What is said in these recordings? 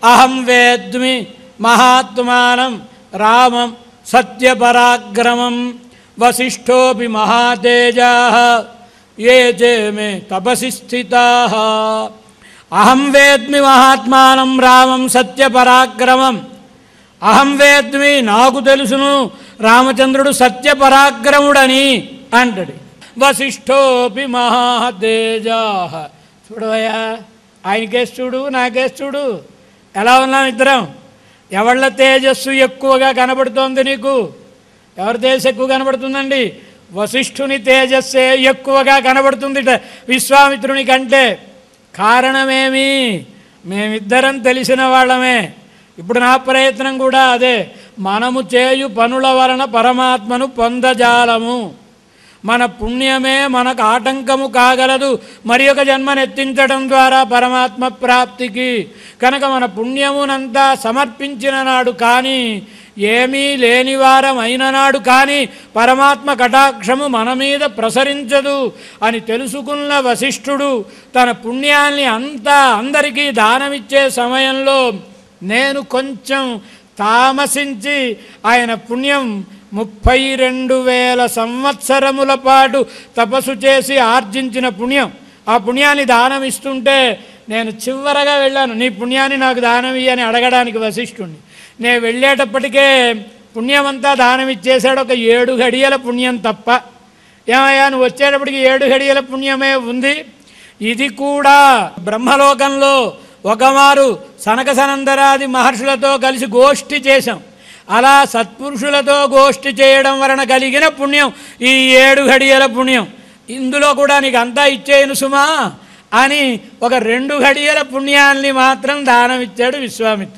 అహం వేద్మి మహాత్మానం రామం సత్యపరాక్రమం వసిష్ఠోపి మహాతేజా ఏ చే మే తపసి స్థితా అహం వేద్మి మహాత్మానం రామం సత్యపరాక్రమం అహం వేద్మి నాకు తెలుసును రామచంద్రుడు సత్యపరాక్రముడని అంటాడు వసిష్ఠోపి మహాతేజా చూడవయ్యా ఆయనకేసి చూడు నాకేసి చూడు ఎలా ఉన్నాం ఇద్దరం ఎవళ్ళ తేజస్సు ఎక్కువగా కనబడుతోంది నీకు ఎవరి తేజస్సు ఎక్కువ కనబడుతుందండి వశిష్ఠుని తేజస్సే ఎక్కువగా కనబడుతుంది విశ్వామిత్రుని కంటే కారణమేమి మేమిద్దరం తెలిసిన వాళ్ళమే ఇప్పుడు నా ప్రయత్నం కూడా అదే మనము చేయు పనుల వలన పరమాత్మను పొందజాలము మన పుణ్యమే మనకు ఆటంకము కాగలదు మరి ఒక జన్మనెత్తించడం ద్వారా పరమాత్మ ప్రాప్తికి కనుక మన పుణ్యమునంతా సమర్పించిన నాడు కానీ ఏమీ లేనివారం అయిన నాడు కానీ పరమాత్మ కటాక్షము మన మీద ప్రసరించదు అని తెలుసుకున్న వశిష్ఠుడు తన పుణ్యాన్ని అంతా అందరికీ దానమిచ్చే సమయంలో నేను కొంచెం తామసించి ఆయన పుణ్యం ముప్పై రెండు వేల సంవత్సరముల పాటు తపస్సు చేసి ఆర్జించిన పుణ్యం ఆ పుణ్యాన్ని దానం ఇస్తుంటే నేను చివరగా వెళ్ళాను నీ పుణ్యాన్ని నాకు దానం ఇయ్యని అడగడానికి వశిష్ఠుణ్ణి నేను వెళ్ళేటప్పటికే పుణ్యమంతా దానం ఇచ్చేశాడు ఒక ఏడు గడియల పుణ్యం తప్ప ఏమయ్యా నువ్వు వచ్చేటప్పటికి ఏడు గడియల పుణ్యమే ఉంది ఇది కూడా బ్రహ్మలోకంలో ఒకమారు సనక సనందరాది మహర్షులతో కలిసి గోష్ఠి చేశాం అలా సత్పురుషులతో గోష్ఠి చేయడం వలన కలిగిన పుణ్యం ఈ ఏడు గడియల పుణ్యం ఇందులో కూడా నీకు అంతా ఇచ్చేయను సుమా అని ఒక రెండు గడియల పుణ్యాల్ని మాత్రం దానం ఇచ్చాడు విశ్వామిత్రుడు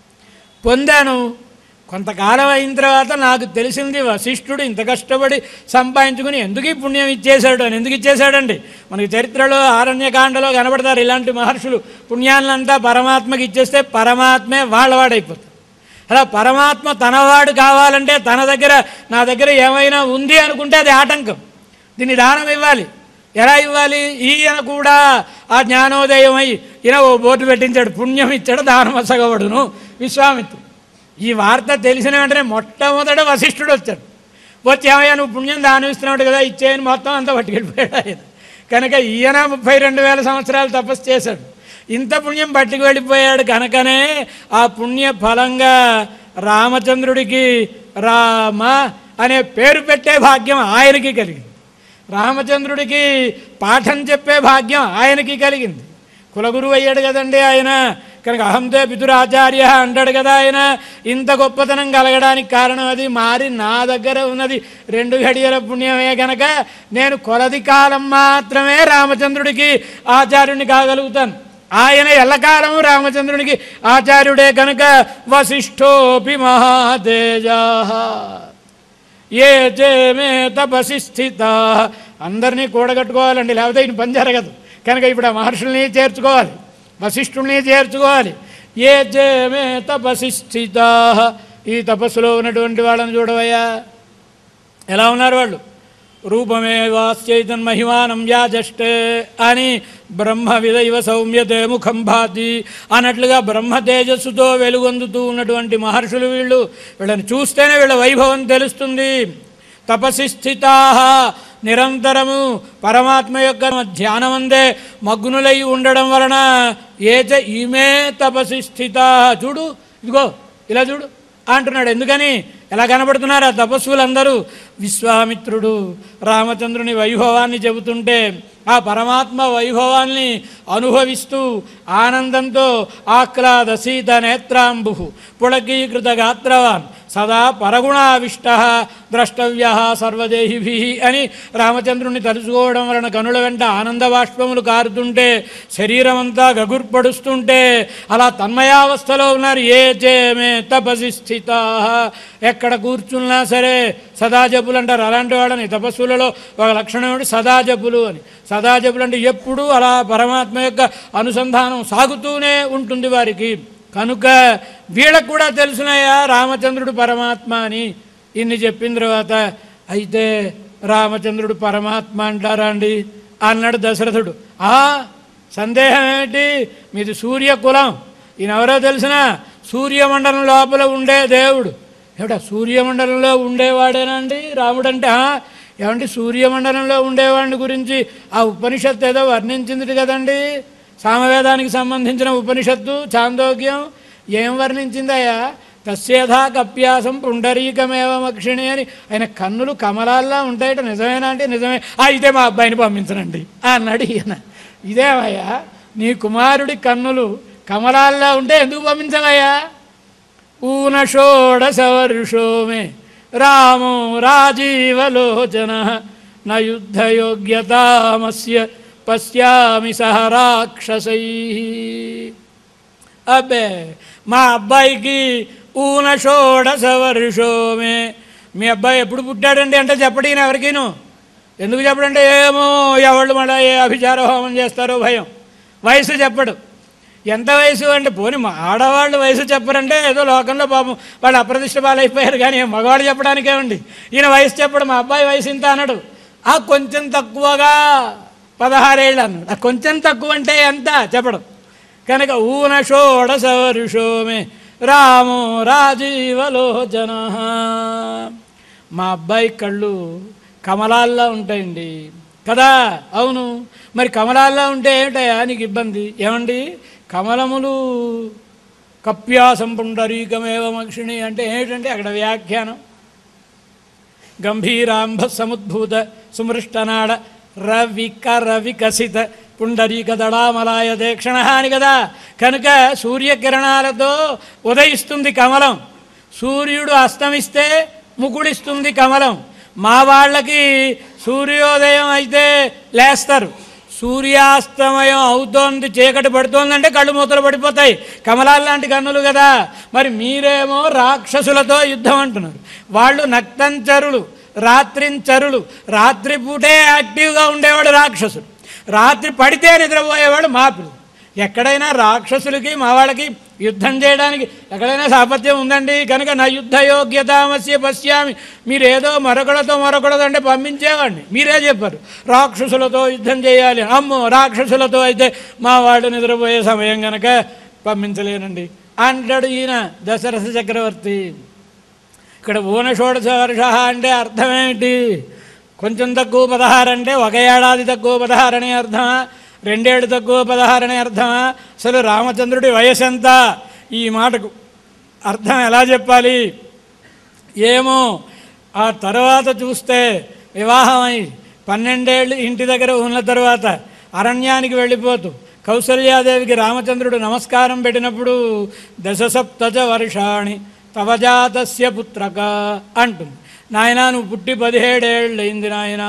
పొందాను కొంతకాలం అయిన తర్వాత నాకు తెలిసింది వశిష్ఠుడు ఇంత కష్టపడి సంపాదించుకుని ఎందుకు ఈ పుణ్యం ఇచ్చేశాడు అని ఎందుకు ఇచ్చేశాడండి మనకి చరిత్రలో ఆరణ్యకాండలో కనబడతారు ఇలాంటి మహర్షులు పుణ్యాన్నంతా పరమాత్మకి ఇచ్చేస్తే పరమాత్మే వాళ్ళవాడైపోతాడు అలా పరమాత్మ తనవాడు కావాలంటే తన దగ్గర నా దగ్గర ఏమైనా ఉంది అనుకుంటే అది ఆటంకం దీన్ని దానం ఇవ్వాలి ఎలా ఇవ్వాలి ఈయన కూడా ఆ జ్ఞానోదయం అయి ఈయన ఓ బోటు పెట్టించాడు పుణ్యం ఇచ్చాడు దానం సగవడును విశ్వామిత్రుడు ఈ వార్త తెలిసిన వెంటనే మొట్టమొదట వశిష్ఠుడు వచ్చాడు వచ్చి ఏమయ్యా నువ్వు పుణ్యం దానం ఇస్తున్నాడు కదా ఇచ్చేయని మొత్తం అంతా పట్టుకెళ్ళిపోయాడు ఆయన కనుక ఈయన ముప్పై రెండు వేల సంవత్సరాలు తపస్సు చేశాడు ఇంత పుణ్యం పట్టుకు వెళ్ళిపోయాడు కనుకనే ఆ పుణ్య ఫలంగా రామచంద్రుడికి రామ అనే పేరు పెట్టే భాగ్యం ఆయనకి కలిగింది రామచంద్రుడికి పాఠం చెప్పే భాగ్యం ఆయనకి కలిగింది కులగురువు అయ్యాడు కదండి ఆయన కనుక అహంతే పితురాచార్య అంటాడు కదా ఆయన ఇంత గొప్పతనం కలగడానికి కారణం అది మారి నా దగ్గర ఉన్నది రెండు గడియల పుణ్యమే కనుక నేను కొలది కాలం మాత్రమే రామచంద్రుడికి ఆచార్యుని కాగలుగుతాను ఆయన ఎల్లకాలము రామచంద్రునికి ఆచార్యుడే కనుక వశిష్ఠోపి మహాతేజా ఏ చేమే తపసి స్థిత అందరినీ కూడగట్టుకోవాలండి లేకపోతే ఈయన పని జరగదు కనుక ఇప్పుడు ఆ మహర్షుల్ని చేర్చుకోవాలి వశిష్ఠుల్ని చేర్చుకోవాలి ఏ చేమే తపసి స్థిత ఈ తపస్సులో ఉన్నటువంటి వాళ్ళని చూడవయ్యా ఎలా ఉన్నారు వాళ్ళు రూపమే వాస్యైతన్ మహిమానం యాజష్టే అని బ్రహ్మ విదైవ సౌమ్యతే ముఖం భాతి అన్నట్లుగా బ్రహ్మ తేజస్సుతో వెలుగొందుతూ ఉన్నటువంటి మహర్షులు వీళ్ళు వీళ్ళని చూస్తేనే వీళ్ళ వైభవం తెలుస్తుంది తపసి స్థితా నిరంతరము పరమాత్మ యొక్క ధ్యానమందే మగ్నులై ఉండడం వలన ఏచ ఈమే తపసి స్థిత చూడు ఇదిగో ఇలా చూడు అంటున్నాడు ఎందుకని ఎలా కనబడుతున్నారు ఆ తపస్సులందరూ విశ్వామిత్రుడు రామచంద్రుని వైభవాన్ని చెబుతుంటే ఆ పరమాత్మ వైభవాన్ని అనుభవిస్తూ ఆనందంతో ఆహ్లాద సీత నేత్రాంబు పుళకీకృత గాత్రవాన్ సదా పరగుణావిష్ట ద్రష్టవ్య సర్వదేహిభి అని రామచంద్రుని తలుచుకోవడం వలన కనుల వెంట ఆనంద బాష్పములు కారుతుంటే శరీరం అంతా గగుర్పడుస్తుంటే అలా తన్మయావస్థలో ఉన్నారు ఏ చేమే తపసి స్థిత ఎక్కడ కూర్చున్నా సరే సదా జపులు అంటారు అలాంటి వాళ్ళని తపస్సులలో ఒక లక్షణం ఏమిటి సదా జపులు అని సదా జపులు అంటే ఎప్పుడూ అలా పరమాత్మ యొక్క అనుసంధానం సాగుతూనే ఉంటుంది వారికి కనుక వీళ్ళకు కూడా తెలుసునయ్యా రామచంద్రుడు పరమాత్మ అని ఇన్ని చెప్పిన తర్వాత అయితే రామచంద్రుడు పరమాత్మ అంటారా అండి అన్నాడు దశరథుడు ఆ సందేహం ఏమిటి మీది సూర్యకులం ఈయన ఎవరో తెలిసిన సూర్యమండలం లోపల ఉండే దేవుడు ఏమిటా సూర్యమండలంలో ఉండేవాడేనా అండి రాముడు అంటే "ఆ, ఏమండి సూర్యమండలంలో ఉండేవాడిని గురించి ఆ ఉపనిషత్తు ఏదో వర్ణించింది కదండి సామవేదానికి సంబంధించిన ఉపనిషత్తు చాందోగ్యం ఏం వర్ణించిందయ్యా తస్యేధా కప్యాసం పుండరీకమేవ మక్షిణి అని ఆయన కన్నులు కమలాల్లా ఉంటాయట నిజమేనా అంటే నిజమే "ఆ, అయితే మా అబ్బాయిని పంపించనండి అన్నాడు ఈయన ఇదేమయ్యా నీ కుమారుడి కన్నులు కమలాల్లా ఉంటే ఎందుకు పంపించవయ్యా ఊనషోడశ వర్షో మే రామో రాజీవలోచన న యుద్ధయోగ్యతామస్య పశ్యామి సహ రాక్షసై అబ్బే మా అబ్బాయికి ఊన షోడశ వర్షో మే మీ అబ్బాయి ఎప్పుడు పుట్టాడండి అంటే చెప్పడిన ఎవరికీను ఎందుకు చెప్పడంటే ఏమో ఎవళ్ళు మళ్ళీ ఏ అభిచార హోమం చేస్తారో భయం వయసు చెప్పడు ఎంత వయసు అంటే పోని మా ఆడవాళ్ళు వయసు చెప్పరంటే ఏదో లోకంలో పాపం వాళ్ళు అప్రతిష్ట పాలైపోయారు కానీ మగవాడు చెప్పడానికే ఉండి ఈయన వయసు చెప్పడు మా అబ్బాయి వయసు ఇంత అన్నాడు ఆ కొంచెం తక్కువగా పదహారేళ్ళు అన్నాడు ఆ కొంచెం తక్కువ అంటే ఎంత చెప్పడం కనుక ఊన షోడశ వర్షో మే రామో రాజీవలోచన మా అబ్బాయి కళ్ళు కమలాల్లో ఉంటాయండి కదా అవును మరి కమలాల్లో ఉంటే ఏమిటయా నీకు ఇబ్బంది ఏమండి కమలములు కప్యాసం పుండరీకమేవ మక్షిణి అంటే ఏమిటంటే అక్కడ వ్యాఖ్యానం గంభీరాంభ సముద్భూత సుమృష్టనాడ రవికర వికసిత పుండరీక దడామలాయ దేక్షణ అని కదా కనుక సూర్యకిరణాలతో ఉదయిస్తుంది కమలం సూర్యుడు అస్తమిస్తే ముకుడిస్తుంది కమలం మా వాళ్ళకి సూర్యోదయం అయితే లేస్తారు సూర్యాస్తమయం అవుతోంది చీకటి పడుతోందంటే కళ్ళు మూతలు పడిపోతాయి కమలాలు లాంటి కన్నులు కదా మరి మీరేమో రాక్షసులతో యుద్ధం అంటున్నారు వాళ్ళు నక్తంచరులు రాత్రించరులు రాత్రిపూటే యాక్టివ్గా ఉండేవాడు రాక్షసుడు రాత్రి పడితే నిద్రపోయేవాడు మాపులు ఎక్కడైనా రాక్షసులకి మా వాళ్ళకి యుద్ధం చేయడానికి ఎక్కడైనా సాపత్యం ఉందండి కనుక నా యుద్ధ యోగ్యతామస్య పశ్యామి మీరు ఏదో మరొకడతో మరొకడతో అంటే పంపించేవాడిని మీరే చెప్పారు రాక్షసులతో యుద్ధం చేయాలి అమ్మో రాక్షసులతో అయితే మా వాడు నిద్రపోయే సమయం కనుక పంపించలేనండి అంటాడు ఈయన దశరథ చక్రవర్తి ఇక్కడ ఊన షోడశ వర్ష అంటే అర్థమేమిటి కొంచెం తక్కువ పదహారు అంటే ఒక ఏడాది తక్కువ పదహారు అనే అర్థమా రెండేళ్ళు తక్కువ పదహారు అనే అర్థమా అసలు రామచంద్రుడి వయసు ఎంత ఈ మాటకు అర్థం ఎలా చెప్పాలి ఏమో ఆ తర్వాత చూస్తే వివాహమై పన్నెండేళ్ళు ఇంటి దగ్గర ఉన్న తర్వాత అరణ్యానికి వెళ్ళిపోతూ కౌసల్యాదేవికి రామచంద్రుడు నమస్కారం పెట్టినప్పుడు దశసప్తచ వర్షాణి తవజాతస్య పుత్రక అంటుంది నాయనా నువ్వు పుట్టి పదిహేడేళ్ళయింది నాయనా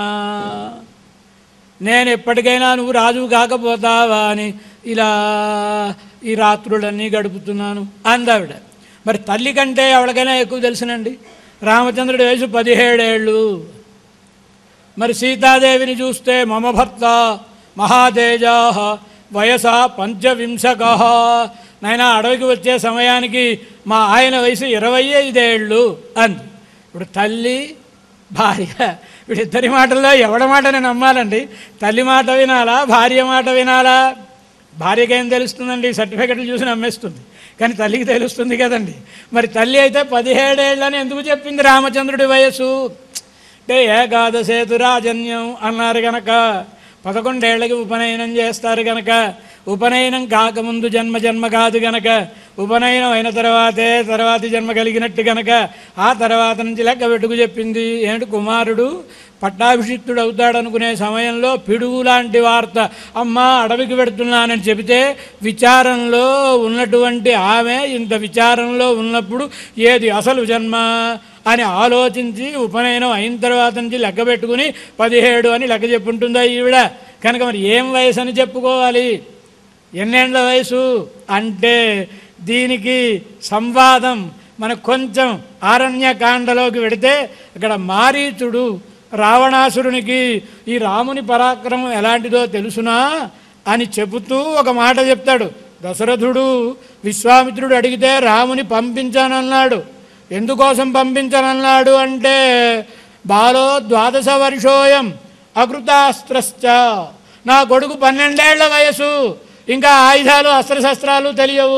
నేను ఎప్పటికైనా నువ్వు రాజు కాకపోతావా అని ఇలా ఈ రాత్రులన్నీ గడుపుతున్నాను అందావిడ మరి తల్లి కంటే ఎవరికైనా ఎక్కువ తెలుసునండి రామచంద్రుడి వయసు పదిహేడేళ్ళు మరి సీతాదేవిని చూస్తే మమ భర్త మహాతేజా వయస పంచవింశక నాయన అడవికి వచ్చే సమయానికి మా ఆయన వయసు ఇరవై ఐదేళ్ళు అంది ఇప్పుడు తల్లి భార్య వీడిద్దరి మాటల్లో ఎవడి మాటని నమ్మాలండి తల్లి మాట వినాలా భార్య మాట వినాలా భార్యకేం తెలుస్తుందండి సర్టిఫికెట్లు చూసి నమ్మేస్తుంది కానీ తల్లికి తెలుస్తుంది కదండి మరి తల్లి అయితే పదిహేడేళ్ళని ఎందుకు చెప్పింది రామచంద్రుడి వయస్సు అంటే ఏకాదశేతు రాజన్యం అన్నారు గనక పదకొండేళ్లకి ఉపనయనం చేస్తారు గనక ఉపనయనం కాకముందు జన్మ జన్మ కాదు గనక ఉపనయనం అయిన తర్వాతే తర్వాతి జన్మ కలిగినట్టు గనక ఆ తర్వాత నుంచి లెక్క పెట్టుకు చెప్పింది ఏమిటి కుమారుడు పట్టాభిషిక్తుడు అవుతాడనుకునే సమయంలో పిడుగు లాంటి వార్త అమ్మ అడవికి పెడుతున్నానని చెబితే విచారంలో ఉన్నటువంటి ఆమె ఇంత విచారంలో ఉన్నప్పుడు ఏది అసలు జన్మ అని ఆలోచించి ఉపనయనం అయిన తర్వాత నుంచి లెక్క పెట్టుకుని పదిహేడు అని లెక్క చెప్పుంటుందా ఈవిడ కనుక మరి ఏం వయసు అని చెప్పుకోవాలి ఎన్నేండ్ల వయసు అంటే దీనికి సంవాదం మనకు కొంచెం ఆరణ్యకాండలోకి వెడితే అక్కడ మారీచుడు రావణాసురునికి ఈ రాముని పరాక్రమం ఎలాంటిదో తెలుసునా అని చెబుతూ ఒక మాట చెప్తాడు దశరథుడు విశ్వామిత్రుడు అడిగితే రాముని పంపించానన్నాడు ఎందుకోసం పంపించనన్నాడు అంటే బాలో ద్వాదశ వర్షోయం అకృతాస్త్రశ్చ నా కొడుకు పన్నెండేళ్ల వయసు ఇంకా ఆయుధాలు అస్త్రశస్త్రాలు తెలియవు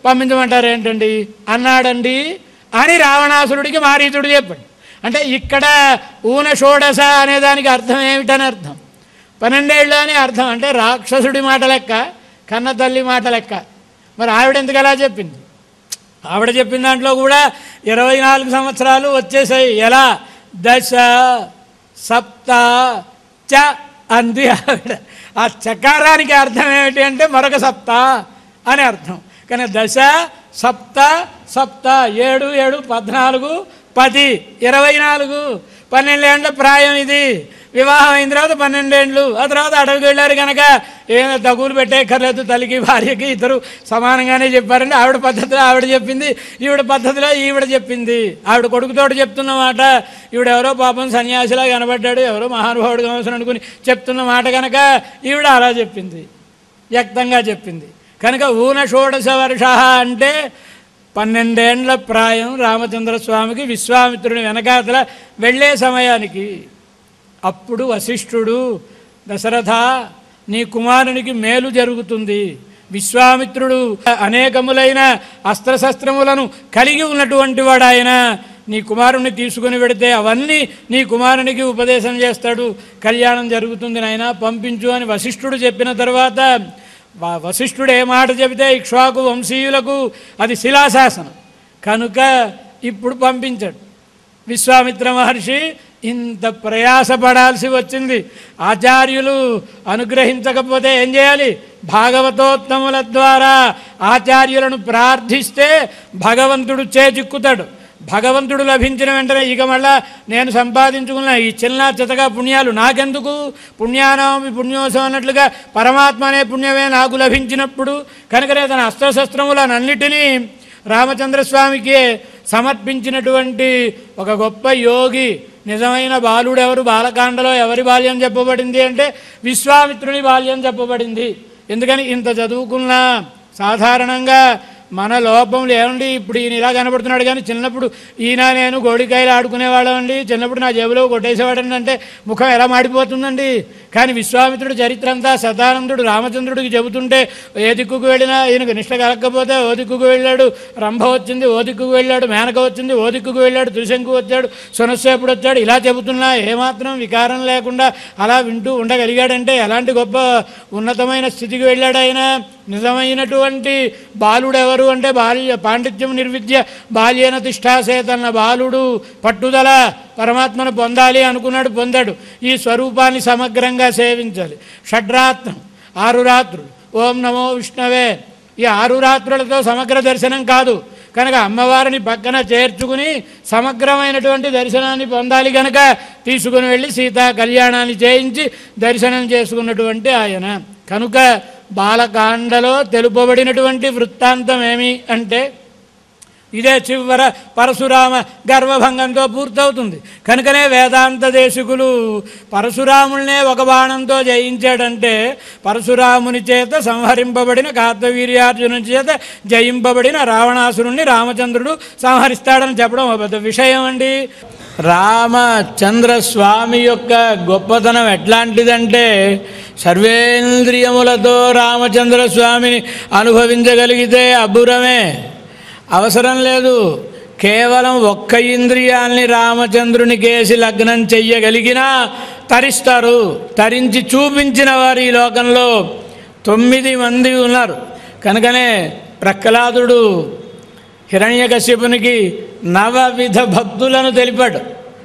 పంపించమంటారు ఏంటండి అన్నాడండి అని రావణాసురుడికి మారీచుడు చెప్పాడు అంటే ఇక్కడ ఊన షోడశ అనే దానికి అర్థం ఏమిటని అర్థం పన్నెండేళ్ళు అని అర్థం అంటే రాక్షసుడి మాట లెక్క కన్న తల్లి మాట లెక్క మరి ఆవిడ ఎందుకు అలా చెప్పింది ఆవిడ చెప్పిన దాంట్లో కూడా ఇరవై నాలుగు సంవత్సరాలు వచ్చేసాయి ఎలా దశ సప్త చ అంది ఆవిడ ఆ చకారానికి అర్థం ఏమిటి అంటే మరొక సప్త అని అర్థం కానీ దశ సప్త సప్త ఏడు ఏడు పద్నాలుగు పది ఇరవై నాలుగు పన్నెండేండ్ల ప్రాయం ఇది వివాహం అయిన తర్వాత పన్నెండేండ్లు ఆ తర్వాత అడవికి వెళ్ళారు కనుక ఏమైనా తగులు పెట్టేక్కర్లేదు తల్లికి భార్యకి ఇద్దరు సమానంగానే చెప్పారండి ఆవిడ పద్ధతిలో ఆవిడ చెప్పింది ఈవిడ పద్ధతిలో ఈవిడ చెప్పింది ఆవిడ కొడుకుతోటి చెప్తున్న మాట ఈవిడ ఎవరో పాపం సన్యాసిలా కనబడ్డాడు ఎవరో మహానుభావుడు కావాల్సిన అనుకుని చెప్తున్న మాట కనుక ఈవిడ అలా చెప్పింది వ్యక్తంగా చెప్పింది కనుక ఊన షోడశ వర్ష అంటే పన్నెండేండ్ల ప్రాయం రామచంద్ర స్వామికి విశ్వామిత్రుని వెనకాతల వెళ్ళే సమయానికి అప్పుడు వశిష్ఠుడు దశరథ నీ కుమారునికి మేలు జరుగుతుంది విశ్వామిత్రుడు అనేకములైన అస్త్రశస్త్రములను కలిగి ఉన్నటువంటి వాడు ఆయన నీ కుమారుణ్ణి తీసుకుని వెడితే అవన్నీ నీ కుమారునికి ఉపదేశం చేస్తాడు కళ్యాణం జరుగుతుంది నాయన పంపించు అని వశిష్ఠుడు చెప్పిన తర్వాత వ- వశిష్ఠుడు ఏ మాట చెబితే ఇక్ష్వాకు వంశీయులకు అది శిలాశాసనం కనుక ఇప్పుడు పంపించాడు విశ్వామిత్ర మహర్షి ఇంత ప్రయాసపడాల్సి వచ్చింది ఆచార్యులు అనుగ్రహించకపోతే ఏం చేయాలి భాగవతోత్తముల ద్వారా ఆచార్యులను ప్రార్థిస్తే భగవంతుడు చేజిక్కుతాడు భగవంతుడు లభించిన వెంటనే ఇక మళ్ళా నేను సంపాదించుకున్న ఈ చిన్న చితగా పుణ్యాలు నాకెందుకు పుణ్యానవమి పుణ్యోత్సవం అన్నట్లుగా పరమాత్మ అనే పుణ్యమే నాకు లభించినప్పుడు కనుకనే తన అస్త్రశస్త్రములనన్నిటినీ రామచంద్రస్వామికి సమర్పించినటువంటి ఒక గొప్ప యోగి నిజమైన బాలుడు ఎవరు బాలకాండలో ఎవరి బాల్యం చెప్పబడింది అంటే విశ్వామిత్రుని బాల్యం చెప్పబడింది ఎందుకని ఇంత చదువుకున్నా సాధారణంగా మన లోపంలో ఏమండి ఇప్పుడు ఈయన ఇలా కనబడుతున్నాడు కానీ చిన్నప్పుడు ఈయన నేను గోడికాయలు ఆడుకునేవాళ్ళం అండి చిన్నప్పుడు నా జేబులో కొట్టేసేవాడండి అంటే ముఖం ఎలా మాడిపోతుందండి కానీ విశ్వామిత్రుడు చరిత్ర అంతా సదానందుడు రామచంద్రుడికి చెబుతుంటే ఏ దిక్కుకు వెళ్ళినా ఈయనకు నిష్ట కలగకపోతే ఓ దిక్కుకు వెళ్ళాడు రంభ వచ్చింది ఓ దిక్కుకు వెళ్ళాడు మేనక వచ్చింది ఓ దిక్కుకు వెళ్ళాడు త్రిశంకు వచ్చాడు సునస్సేపుడు వచ్చాడు ఇలా చెబుతున్నా ఏమాత్రం వికారం లేకుండా అలా వింటూ ఉండగలిగాడంటే ఎలాంటి గొప్ప ఉన్నతమైన స్థితికి వెళ్ళాడు ఆయన నిజమైనటువంటి బాలుడు ఎవరు అంటే బాల్య పాండిత్యం నిర్విద్య బాల్యన తిష్టాసేతన్న బాలుడు పట్టుదల పరమాత్మను పొందాలి అనుకున్నాడు పొందాడు ఈ స్వరూపాన్ని సమగ్రంగా సేవించాలి షడ్రాత్రం ఆరు రాత్రులు ఓం నమో విష్ణవే ఈ ఆరు రాత్రులతో సమగ్ర దర్శనం కాదు కనుక అమ్మవారిని పక్కన చేర్చుకుని సమగ్రమైనటువంటి దర్శనాన్ని పొందాలి కనుక తీసుకుని వెళ్ళి సీతా కళ్యాణాన్ని చేయించి దర్శనం చేసుకున్నటువంటి ఆయన కనుక బాలకాండలో తెలుపబడినటువంటి వృత్తాంతం ఏమి అంటే ఇదే చివర పరశురామ గర్వభంగంతో పూర్తవుతుంది కనుకనే వేదాంత దేశికులు పరశురాముల్నే ఒక బాణంతో జయించాడంటే పరశురాముని చేత సంహరింపబడిన కార్తవీర్యార్జునుని చేత జయింపబడిన రావణాసురుణ్ణి రామచంద్రుడు సంహరిస్తాడని చెప్పడం ఒక పెద్ద విషయం అండి రామచంద్ర స్వామి యొక్క గొప్పతనం ఎట్లాంటిదంటే సర్వేంద్రియములతో రామచంద్ర స్వామిని అనుభవించగలిగితే అబ్బురమే అవసరం లేదు కేవలం ఒక్క ఇంద్రియాల్ని రామచంద్రుని కేసి లగ్నం చెయ్యగలిగినా తరిస్తారు తరించి చూపించిన వారు ఈ లోకంలో తొమ్మిది మంది ఉన్నారు కనుకనే ప్రహ్లాదుడు హిరణ్యకశ్యపునికి నవవిధ భక్తులను తెలిపాడు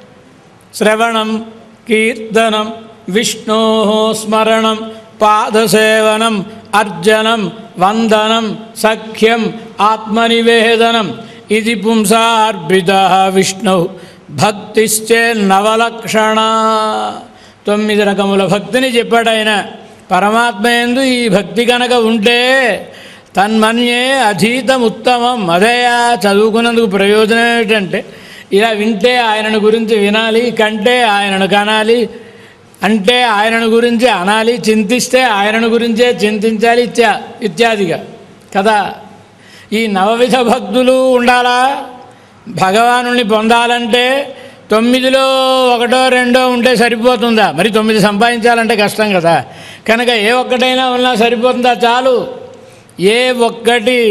శ్రవణం కీర్తనం విష్ణో స్మరణం పాదసేవనం అర్జనం వందనం సఖ్యం ఆత్మనివేదనం ఇది పుంసార్భిత విష్ణు భక్తిశ్చే నవలక్షణ తొమ్మిది రకముల భక్తిని చెప్పాడు ఆయన పరమాత్మ ఎందు ఈ భక్తి కనుక ఉంటే తన్మన్యే అధీతం ఉత్తమం అదేయా చదువుకున్నందుకు ప్రయోజనం ఏమిటంటే ఇలా వింటే ఆయనను గురించి వినాలి కంటే ఆయనను కనాలి అంటే ఆయనను గురించి అనాలి చింతిస్తే ఆయనను గురించే చింతించాలి ఇత్యా ఇత్యాదిగా కదా ఈ నవవిధ భక్తులు ఉండాలా భగవానుని పొందాలంటే తొమ్మిదిలో ఒకటో రెండో ఉంటే సరిపోతుందా మరి తొమ్మిది సంపాదించాలంటే కష్టం కదా కనుక ఏ ఒక్కటైనా ఉన్నా సరిపోతుందా చాలు ఏ ఒక్కటి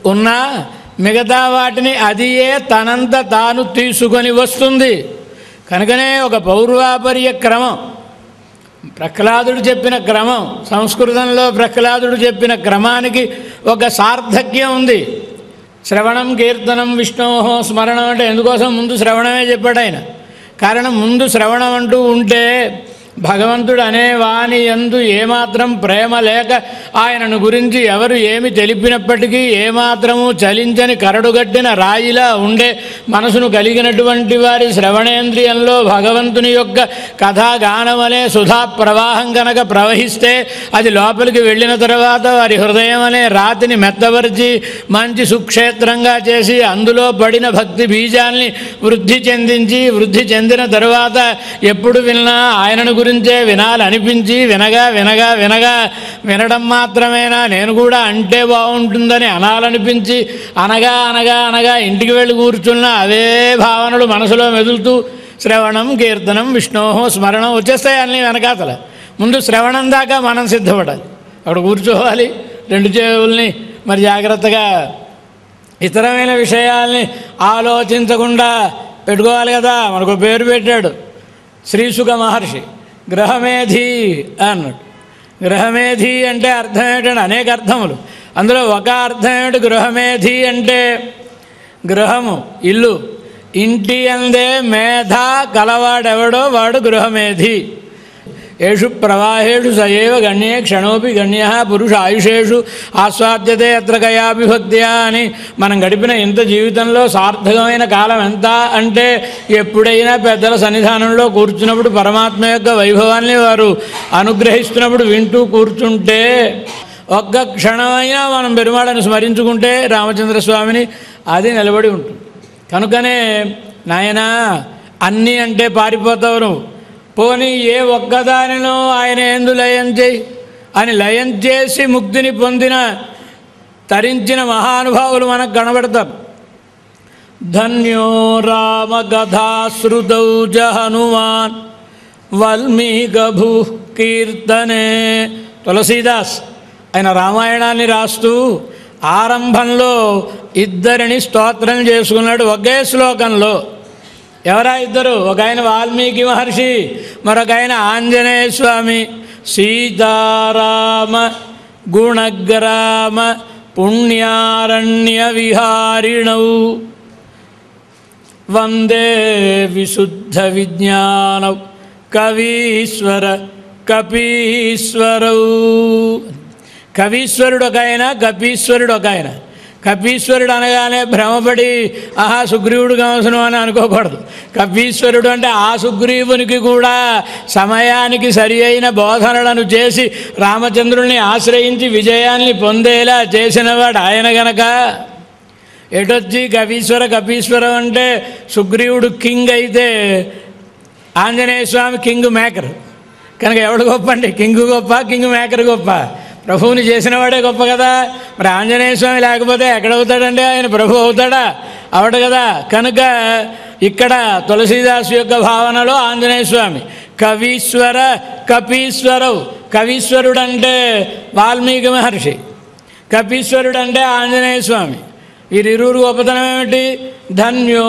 ఉన్నా మిగతా వాటిని అదియే తనంత తాను తీసుకొని వస్తుంది కనుకనే ఒక పౌర్వాపర్య క్రమం ప్రహ్లాదుడు చెప్పిన క్రమం సంస్కృతంలో ప్రహ్లాదుడు చెప్పిన క్రమానికి ఒక సార్థక్యం ఉంది శ్రవణం కీర్తనం విష్ణోహో స్మరణం అంటే ఎందుకోసం ముందు శ్రవణమే చెప్పాడు ఆయన కారణం ముందు శ్రవణం అంటూ ఉంటే భగవంతుడు అనే వాని ఎందు ఏమాత్రం ప్రేమ లేక ఆయనను గురించి ఎవరు ఏమి తెలిపినప్పటికీ ఏమాత్రము చలించని కరడుగట్టిన రాయిలా ఉండే మనసును కలిగినటువంటి వారి శ్రవణేంద్రియంలో భగవంతుని యొక్క కథాగానం అనే సుధా ప్రవాహం కనుక ప్రవహిస్తే అది లోపలికి వెళ్ళిన తర్వాత వారి హృదయం అనే రాతిని మెత్తపరిచి మంచి సుక్షేత్రంగా చేసి అందులో పడిన భక్తి బీజాల్ని వృద్ధి చెందించి వృద్ధి చెందిన తరువాత ఎప్పుడు విన్నా ఆయనను గురించే వినాలనిపించి వినగా వినగా వినగా వినడం మాత్రమేనా నేను కూడా అంటే బాగుంటుందని అనాలనిపించి అనగా అనగా అనగా ఇంటికి వెళ్ళి కూర్చున్న అవే భావనలు మనసులో మెదులుతూ శ్రవణం కీర్తనం విష్ణోహో స్మరణం వచ్చేస్తాయి అన్నీ వెనకాతల ముందు శ్రవణం దాకా మనం సిద్ధపడాలి అక్కడ కూర్చోవాలి రెండు చెవుల్ని మరి జాగ్రత్తగా ఇతరమైన విషయాల్ని ఆలోచించకుండా పెట్టుకోవాలి కదా మనకు పేరు పెట్టాడు శ్రీసుఖ మహర్షి గ్రహమేధి అన్నాడు గ్రహమేధి అంటే అర్థం ఏంటంటే అనేక అర్థములు అందులో ఒక అర్థం ఏమిటి గృహమేధి అంటే గృహము ఇల్లు ఇంటి అందే మేధ కలవాడెవడో వాడు గృహమేధి ఏషు ప్రవాహేషు సయేవ గణ్యే క్షణోపి గణ్య పురుష ఆయుషేషు ఆస్వాద్యతే అత్ర కయాభిభక్త్యా అని మనం గడిపిన ఇంత జీవితంలో సార్థకమైన కాలం ఎంత అంటే ఎప్పుడైనా పెద్దల సన్నిధానంలో కూర్చున్నప్పుడు పరమాత్మ యొక్క వైభవాన్ని వారు అనుగ్రహిస్తున్నప్పుడు వింటూ కూర్చుంటే ఒక్క క్షణమైనా మనం పెరుమాళను స్మరించుకుంటే రామచంద్ర స్వామిని అది నిలబడి ఉంటుంది కనుకనే నాయనా అన్నీ అంటే పారిపోతావు నువ్వు పోనీ ఏ ఒక్కదానినో ఆయన ఎందు లయం చేయి అని లయం చేసి ముక్తిని పొందిన తరించిన మహానుభావులు మనకు కనబడతారు ధన్యో రామ కథాశ్రుతౌ జ హనుమాన్ వల్మీకభూ కీర్తనే తులసీదాస్ ఆయన రామాయణాన్ని రాస్తూ ఆరంభంలో ఇద్దరిని స్తోత్రం చేసుకున్నాడు ఒకే శ్లోకంలో ఎవరా ఇద్దరు ఒక ఆయన వాల్మీకి మహర్షి మరొక ఆయన ఆంజనేయ స్వామి సీతారామ గుణగ్రామ పుణ్యారణ్య విహారిణౌ వందే విశుద్ధ విజ్ఞాన కవీశ్వర కపీశ్వరౌ కవీశ్వరుడు ఒక ఆయన కపీశ్వరుడు ఒక ఆయన కపీశ్వరుడు అనగానే భ్రమపడి ఆహా సుగ్రీవుడు కావసను అని అనుకోకూడదు కపీశ్వరుడు అంటే ఆ సుగ్రీవునికి కూడా సమయానికి సరి అయిన బోధనలను చేసి రామచంద్రుల్ని ఆశ్రయించి విజయాన్ని పొందేలా చేసినవాడు ఆయన గనక ఎటొచ్చి కపీశ్వర కపీశ్వరం అంటే సుగ్రీవుడు కింగ్ అయితే ఆంజనేయ స్వామి కింగ్ మేకర్ కనుక ఎవడు గొప్ప అండి కింగ్ గొప్ప కింగ్ మేకర్ గొప్ప ప్రభువుని చేసినవాడే గొప్ప కదా మరి ఆంజనేయ స్వామి లేకపోతే ఎక్కడవుతాడండి ఆయన ప్రభు అవుతాడా అవడు కదా కనుక ఇక్కడ తులసీదాసు యొక్క భావనలో ఆంజనేయ స్వామి కవీశ్వర కపీశ్వరవు కవీశ్వరుడు అంటే వాల్మీకి మహర్షి కపీశ్వరుడు అంటే ఆంజనేయ స్వామి వీరిరువురు గొప్పతనం ఏమిటి ధన్యో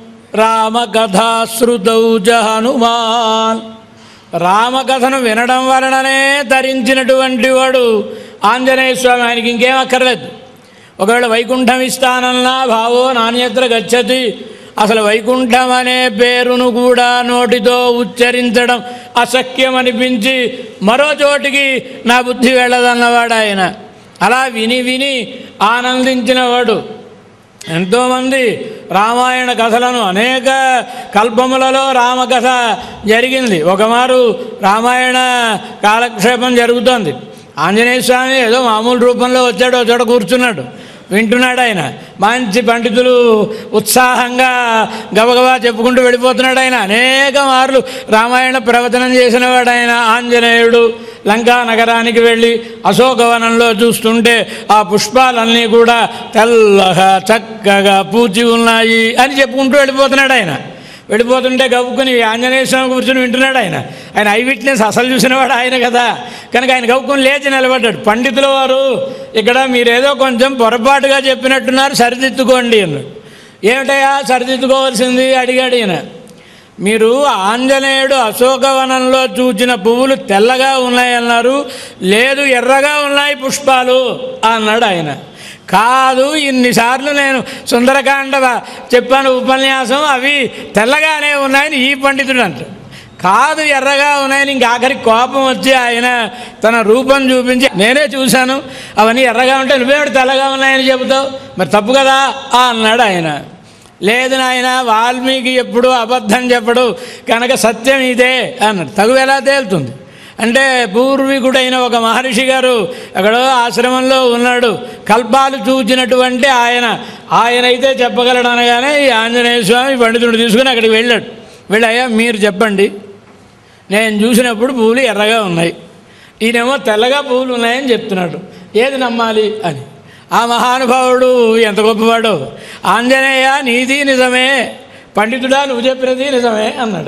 రామకథాశ్రుతౌ జ హనుమాన్ రామకథను వినడం వలననే ధరించినటువంటి వాడు ఆంజనేయ స్వామి ఆయనకి ఇంకేం అక్కర్లేదు ఒకవేళ వైకుంఠం ఇస్తానన్నా భావో నాణ్యత్ర గచ్చతి అసలు వైకుంఠం అనే పేరును కూడా నోటితో ఉచ్చరించడం అసఖ్యం అనిపించి మరో చోటికి నా బుద్ధి వెళ్ళదన్నవాడు ఆయన అలా విని విని ఆనందించినవాడు ఎంతోమంది రామాయణ కథలను అనేక కల్పములలో రామకథ జరిగింది ఒకమారు రామాయణ కాలక్షేపం జరుగుతోంది ఆంజనేయ స్వామి ఏదో మామూలు రూపంలో వచ్చాడు ఒక చోట కూర్చున్నాడు వింటున్నాడు ఆయన మంచి పండితులు ఉత్సాహంగా గబగబా చెప్పుకుంటూ వెళ్ళిపోతున్నాడు ఆయన అనేక మార్లు రామాయణ ప్రవచనం చేసినవాడు ఆయన ఆంజనేయుడు లంకా నగరానికి వెళ్ళి అశోకవనంలో చూస్తుంటే ఆ పుష్పాలన్నీ కూడా తెల్లగా చక్కగా పూచి ఉన్నాయి అని చెప్పుకుంటూ వెళ్ళిపోతున్నాడు ఆయన వెళ్ళిపోతుంటే గవ్వుకుని ఆంజనేయ స్వామి కూర్చొని వింటున్నాడు ఆయన ఆయన ఐ విట్నెస్ అసలు చూసినవాడు ఆయన కదా కనుక ఆయన గవ్వుకుని లేచి నిలబడ్డాడు పండితుల వారు ఇక్కడ మీరేదో కొంచెం పొరపాటుగా చెప్పినట్టున్నారు సరిదిద్దుకోండి అన్నాడు ఏమిటయా సరిదిద్దుకోవాల్సింది అడిగాడు ఈయన మీరు ఆంజనేయుడు అశోకవనంలో చూచిన పువ్వులు తెల్లగా ఉన్నాయన్నారు లేదు ఎర్రగా ఉన్నాయి పుష్పాలు అన్నాడు ఆయన కాదు ఇన్నిసార్లు నేను సుందరకాండ చెప్పాను ఉపన్యాసం అవి తెల్లగానే ఉన్నాయని ఈ పండితుడు అంటాడు కాదు ఎర్రగా ఉన్నాయని ఇంక ఆఖరి కోపం వచ్చి ఆయన తన రూపం చూపించి నేనే చూశాను అవన్నీ ఎర్రగా ఉంటే నువ్వేమిటి తెల్లగా ఉన్నాయని చెబుతావు మరి తప్పు కదా ఆ అన్నాడు ఆయన లేదు నాయన వాల్మీకి ఎప్పుడు అబద్ధం చెప్పడు కనుక సత్యం ఇదే అన్నాడు తగు ఎలా తేలుతుంది అంటే పూర్వీకుడైన ఒక మహర్షి గారు ఎక్కడో ఆశ్రమంలో ఉన్నాడు కల్పాలు చూచినటువంటి ఆయన ఆయన అయితే చెప్పగలడు అనగానే ఈ ఆంజనేయ స్వామి పండితుడు తీసుకుని అక్కడికి వెళ్ళాడు వెళ్ళి అయ్యా మీరు చెప్పండి నేను చూసినప్పుడు పువ్వులు ఎర్రగా ఉన్నాయి ఈయనేమో తెల్లగా పువ్వులు ఉన్నాయని చెప్తున్నాడు ఏది నమ్మాలి అని ఆ మహానుభావుడు ఎంత గొప్పవాడు ఆంజనేయ నీది నిజమే పండితుడా నువ్వు చెప్పినది నిజమే అన్నాడు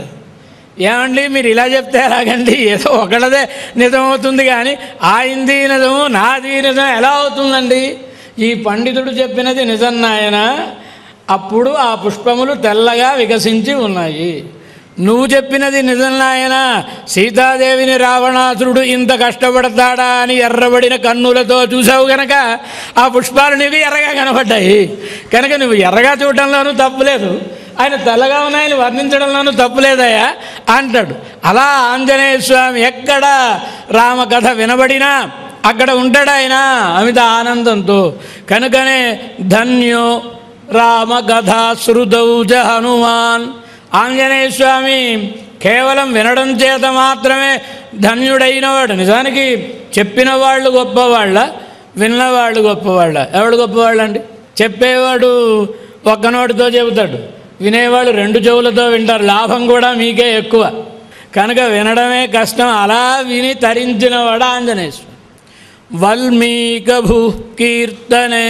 ఏమండి మీరు ఇలా చెప్తే ఎలాగండి ఏదో ఒకళ్ళదే నిజమవుతుంది కానీ ఆయింది నిజము నాది నిజం ఎలా అవుతుందండి ఈ పండితుడు చెప్పినది నిజం నాయన అప్పుడు ఆ పుష్పములు తెల్లగా వికసించి ఉన్నాయి నువ్వు చెప్పినది నిజం నాయన సీతాదేవిని రావణాసురుడు ఇంత కష్టపడతాడా అని ఎర్రబడిన కన్నులతో చూసావు గనక ఆ పుష్పాలు నీకు ఎర్రగా కనబడ్డాయి కనుక నువ్వు ఎర్రగా చూడటంలోనూ తప్పులేదు ఆయన తెల్లగా ఉన్నాయని వర్ణించడంలోనూ తప్పులేదయ్యా అంటాడు అలా ఆంజనేయ స్వామి ఎక్కడ రామకథ వినబడినా అక్కడ ఉంటాడు ఆయన అమిత ఆనందంతో కనుకనే ధన్యో రామకథ శృతౌ చ హనుమాన్ ఆంజనేయ స్వామి కేవలం వినడం చేత మాత్రమే ధన్యుడైనవాడు నిజానికి చెప్పిన వాళ్ళు గొప్పవాళ్ళ విన్నవాళ్ళు గొప్పవాళ్ళ ఎవడు గొప్పవాళ్ళు అండి చెప్పేవాడు ఒక్క నోటితో చెబుతాడు వినేవాళ్ళు రెండు చెవులతో వింటారు లాభం కూడా మీకే ఎక్కువ కనుక వినడమే కష్టం అలా విని తరించినవాడు ఆంజనేయ స్వామి వల్మీకభూ కీర్తనే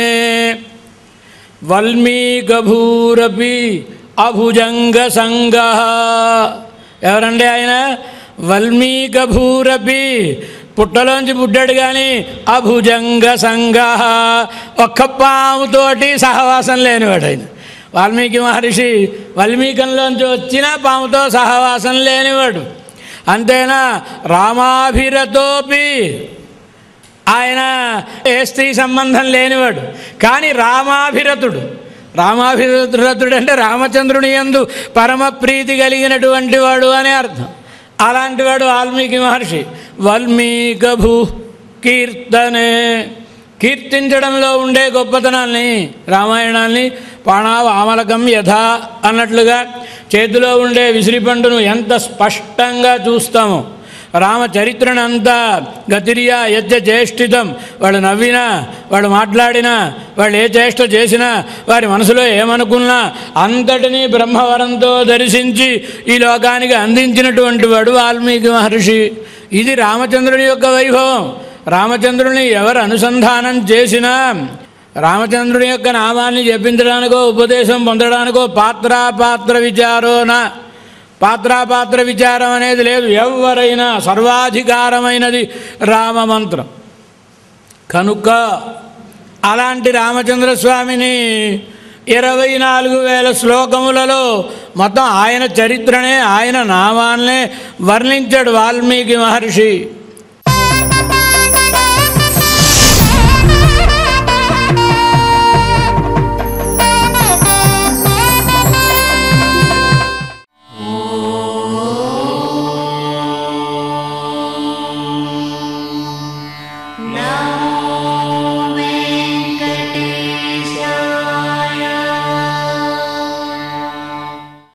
వల్మీకభూరపి అభుజంగ సంగ ఎవరండి ఆయన వల్మీకభూరపి పుట్టలోంచి పుట్టాడు కానీ అభుజంగ సంగ ఒక్క పాముతోటి సహవాసం లేనివాడు ఆయన వాల్మీకి మహర్షి వల్మీకంలోంచి వచ్చిన పాముతో సహవాసం లేనివాడు అంతేనా రామాభిరతోపి ఆయన ఏ స్త్రీ సంబంధం లేనివాడు కానీ రామాభిరతుడు రామాభిరతుడు అంటే రామచంద్రుని యందు పరమ ప్రీతి కలిగినటువంటి వాడు అనే అర్థం అలాంటి వాడు వాల్మీకి మహర్షి వల్మీకభూ కీర్తనే కీర్తించడంలో ఉండే గొప్పతనాల్ని రామాయణాన్ని పాణావామలకం యథా అన్నట్లుగా చేతిలో ఉండే విసిరిపండును ఎంత స్పష్టంగా చూస్తామో రామచరిత్రనంతా గతిరియా యజ్ఞ చేష్టితం వాళ్ళు నవ్వినా వాళ్ళు మాట్లాడినా వాళ్ళు ఏ చేష్ట చేసినా వారి మనసులో ఏమనుకున్నా అంతటినీ బ్రహ్మవరంతో దర్శించి ఈ లోకానికి అందించినటువంటి వాడు వాల్మీకి మహర్షి ఇది రామచంద్రుని యొక్క వైభవం రామచంద్రుని ఎవరు అనుసంధానం చేసినా రామచంద్రుని యొక్క నామాన్ని జపించడానికో ఉపదేశం పొందడానికో పాత్రాపాత్ర విచారోన పాత్రాపాత్ర విచారం అనేది లేదు ఎవరైనా సర్వాధికారమైనది రామమంత్రం కనుక అలాంటి రామచంద్ర స్వామిని ఇరవై నాలుగు వేల శ్లోకములలో మొత్తం ఆయన చరిత్రనే ఆయన నామాన్నే వర్ణించాడు వాల్మీకి మహర్షి